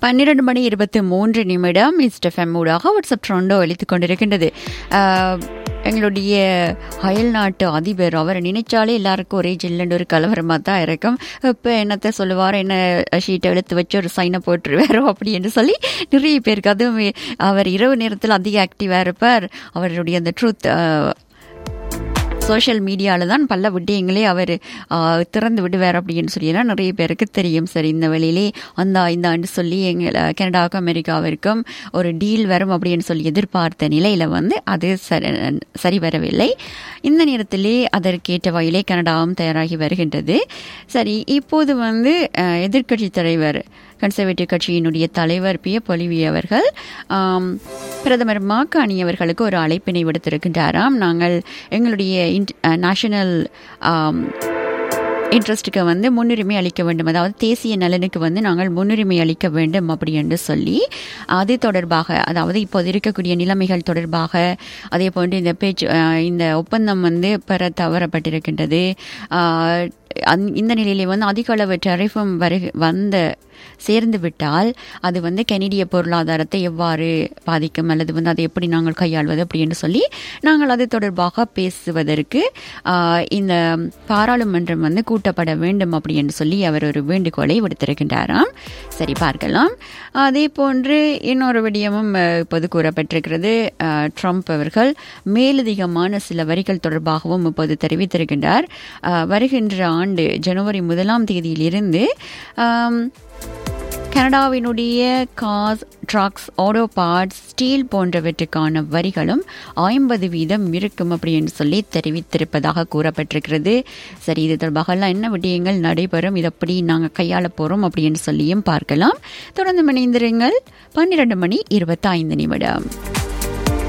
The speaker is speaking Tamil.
பன்னிரண்டு மணி இருபத்தி மூன்று நிமிடம் இஸ்டெஃப்எம் ஊடாக வாட்ஸ்அப் ட்ரெண்டோ அளித்துக் கொண்டிருக்கின்றது ஆஹ், எங்களுடைய அயல் நாட்டு அதிபர் அவரை நினைச்சாலே எல்லாருக்கும் ஒரே ஜில்லுன்னு ஒரு கலவரமாக தான் இருக்கும் இப்போ என்னத்தை சொல்லுவார் என்ன ஷீட்டை எடுத்து வச்சு ஒரு சைனை போட்டுருவாரோ அப்படின்னு சொல்லி நிறைய பேருக்கு அதுவும் அவர் இரவு நேரத்தில் அதிக ஆக்டிவாக இருப்பார் அவருடைய அந்த ட்ரூத் சோஷியல் மீடியாவில் தான் பல விடயங்களே அவர் திறந்து விடுவார் அப்படின்னு சொல்லியெல்லாம் நிறைய பேருக்கு தெரியும் சரி இந்த வழியிலே அந்த இந்த ஆண்டு சொல்லி எங்கள் கனடாவுக்கும் அமெரிக்காவிற்கும் ஒரு டீல் வரும் அப்படின்னு சொல்லி எதிர்பார்த்த நிலையில் வந்து அது சரி சரி வரவில்லை இந்த நேரத்திலே அதற்கேற்ற வகையிலே கனடாவும் தயாராகி வருகின்றது சரி இப்போது வந்து எதிர்க்கட்சி தலைவர் கன்சர்வேட்டிவ் கட்சியினுடைய தலைவர் பி பொலிவி அவர்கள் ஆம், பிரதமர் மாக்காணி அவர்களுக்கு ஒரு அழைப்பினை விடுத்திருக்கின்றாராம் நாங்கள் எங்களுடைய நேஷனல் இன்ட்ரெஸ்ட்டுக்கு வந்து முன்னுரிமை அளிக்க வேண்டும் அதாவது தேசிய நலனுக்கு வந்து நாங்கள் முன்னுரிமை அளிக்க வேண்டும் அப்படி என்று சொல்லி அது தொடர்பாக அதாவது இப்போது இருக்கக்கூடிய நிலைமைகள் தொடர்பாக அதே போன்று இந்த பேச்சு அஹ், இந்த ஒப்பந்தம் வந்து பெற தவறப்பட்டிருக்கின்றது அஹ், அந்த- இந்த நிலையிலே வந்து அதிக அளவு டெரிஃபும் வரு வந்த சேர்ந்து விட்டால் அது வந்து கனடிய பொருளாதாரத்தை எவ்வாறு பாதிக்கும் அல்லது வந்து அதை எப்படி நாங்கள் கையாள்வது அப்படின்னு சொல்லி நாங்கள் அது தொடர்பாக பேசுவதற்கு ஆஹ், இந்த பாராளுமன்றம் வந்து கூட்டப்பட வேண்டும் அப்படி என்று சொல்லி அவர் ஒரு வேண்டுகோளை விடுத்திருக்கின்றாராம் சரி பார்க்கலாம் அதே போன்று இன்னொரு விடயமும் அஹ், இப்போது கூறப்பட்டிருக்கிறது அஹ், ட்ரம்ப் அவர்கள் மேலதிகமான சில வரிகள் தொடர்பாகவும் இப்போது தெரிவித்திருக்கின்றார் அஹ், வருகின்ற ஆண்டு ஜனவரி முதலாம் தேதியிலிருந்து ஆம், கனடாவினுடைய gas trucks auto parts steel போன்றவற்றுக்கான வரிகளும் ஐம்பது வீதம் இருக்கும் அப்படின்னு சொல்லி தெரிவித்திருப்பதாக கூறப்பட்டிருக்கிறது சரி இது தொடர்பாக என்ன விடயங்கள் நடைபெறும் இது எப்படி நாங்கள் கையாள போகிறோம் அப்படின்னு சொல்லியும் பார்க்கலாம் தொடர்ந்து இணைந்திருங்கள் பன்னிரண்டு மணி இருபத்தைந்து நிமிடம்